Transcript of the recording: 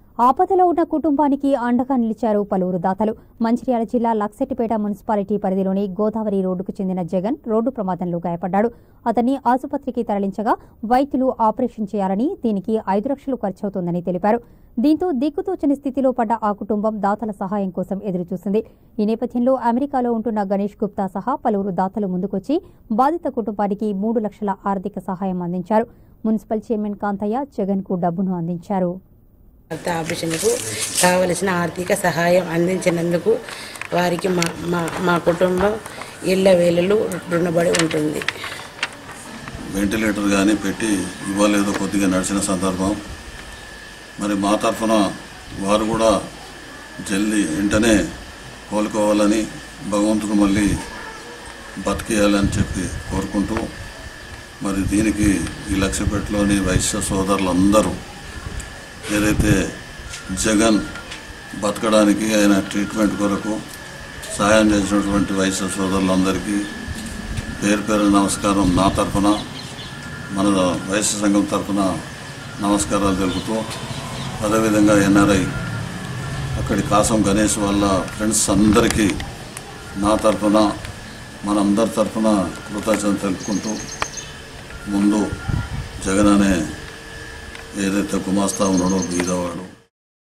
ఆపదలో ఉన్న కుటుంబానికి అండగా నిలిచారు పలువురు దాతలు మంచిర్యాల జిల్లా లక్సెట్టిపేట మున్సిపాలిటీ పరిధిలోని గోదావరి రోడ్డుకు చెందిన జగన్ రోడ్డు ప్రమాదంలో గాయపడ్డాడు అతన్ని ఆసుపత్రికి తరలించగా వైద్యులు ఆపరేషన్ చేయాలని దీనికి ఐదు లక్షలు ఖర్చవుతోందని తెలిపారు దీంతో దిక్కుతోచని స్థితిలో పడ్డ ఆ కుటుంబం దాతల సహాయం కోసం ఎదురుచూసింది ఈ నేపథ్యంలో అమెరికాలో ఉంటున్న గణేష్ గుప్తా సహా పలువురు దాతలు ముందుకొచ్చి బాధిత కుటుంబానికి మూడు లక్షల ఆర్థిక సహాయం అందించారు మున్సిపల్ చైర్మన్ కాంతయ్య జగన్ కు డబ్బును అందించారు భర్త ఆపరేషన్కు కావలసిన ఆర్థిక సహాయం అందించినందుకు వారికి మా మా మా కుటుంబం ఇళ్ళ వేళలు రుణపడి ఉంటుంది వెంటిలేటర్ కానీ పెట్టి ఇవ్వలేదు కొద్దిగా నడిచిన సందర్భం మరి మా తరఫున వారు కూడా జల్దీ వెంటనే కోలుకోవాలని భగవంతుడు మళ్ళీ బతికేయాలని చెప్పి కోరుకుంటూ మరి దీనికి ఈ లక్ష్యపేటలోని వైశ్య సోదరులందరూ ఏదైతే జగన్ బతకడానికి ఆయన ట్రీట్మెంట్ కొరకు సహాయం చేసినటువంటి వైశ్య సోదరులందరికీ పేరు పేరు నమస్కారం నా తరఫున మన వైశ్య సంఘం తరఫున నమస్కారాలు తెలుపుతూ అదేవిధంగా ఎన్ఆర్ఐ అక్కడి కాసం గణేష్ వాళ్ళ ఫ్రెండ్స్ అందరికీ నా తరఫున మనందరి తరఫున కృతజ్ఞత తెలుపుకుంటూ ముందు జగన్ అనే ఏదైతే గుమాస్తా ఉన్నాడో బీదవాడు